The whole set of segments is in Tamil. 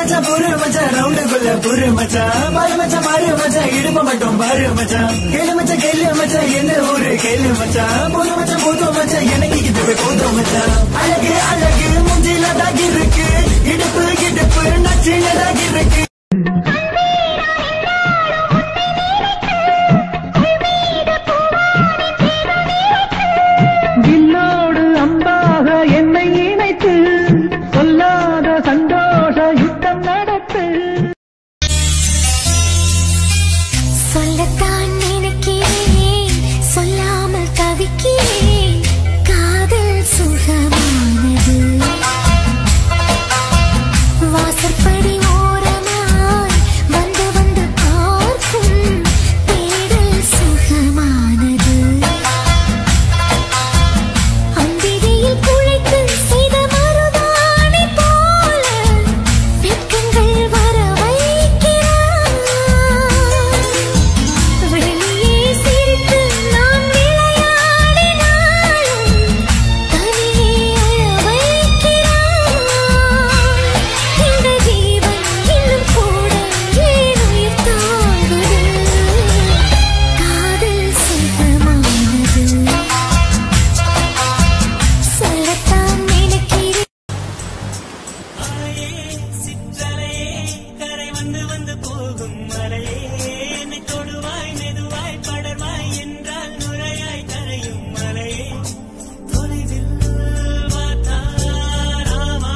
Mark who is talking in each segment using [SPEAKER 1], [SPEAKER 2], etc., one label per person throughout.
[SPEAKER 1] மச்சான் புரு மச்சான் ரவுண்டுக்குள்ள புரு மச்சான் பாரு மச்சான் பாரு மச்சான் இடுப்ப மட்டும் பாரு மச்சான் கேளு மச்சான் கேளு மச்சான் என்ன ஊரு கேளு மச்சான் புது மச்சான் புது மச்சான் எனக்கு இது போய் போதும் மச்சான் அழகு அழகு மூஞ்சில தாகி இருக்கு இடுப்பு இடுப்பு நச்சில தாகி இருக்கு
[SPEAKER 2] வில்லோடு அம்பாக என்னை இணைத்து சொல்லாத சந்தோஷ யுத்தம் நடத்து
[SPEAKER 3] சொல்லத்தான் நினைக்கிறேன் சொல்லாமல் தவிக்கிறேன் காதல் சுகமானது வாசற்படி ஓரமாய் வந்து வந்து பார்க்கும் தேடல் சுகமானது அம்பிகையில் குழைத்து செய்த மருதாணி போல வெட்கங்கள் வர வைக்கிறாய் வெளியே சிரித்து நாம் விளையாடினாலும் தனியே அழ வைக்கிறாய் இந்த ஜீவன் இன்னும் கூட ஏன் உயிர் தாங்குது காதல் சுகமானது சொல்லத்தான் நினைக்கிறேன்
[SPEAKER 1] கரை வந்து வந்து போகும் மலையே என்னை தொடுவாய் மெதுவாய் படர்வாய் என்றால் நுரையாய் கரையும் மலையே தொலைவில் வாத்தாராமா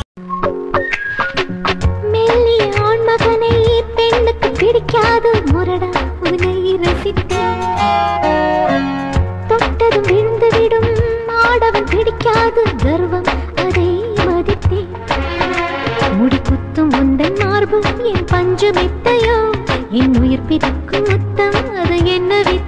[SPEAKER 3] மெல்லிய ஆண்மகனை பெண்ணுக்கு பிடிக்காது முரடா உன்னை ரசித்தேன் தொட்டதும் விழுந்து விடும் ஆடவன் பிடிக்காது கர்வம் அதை மதித்தேன் முடி குத்தும் உந்தன் மார்பு என் பஞ்சு மெத்தையோ என் உயிர் பிரிக்கும் முத்தம் அது என்ன வித்தை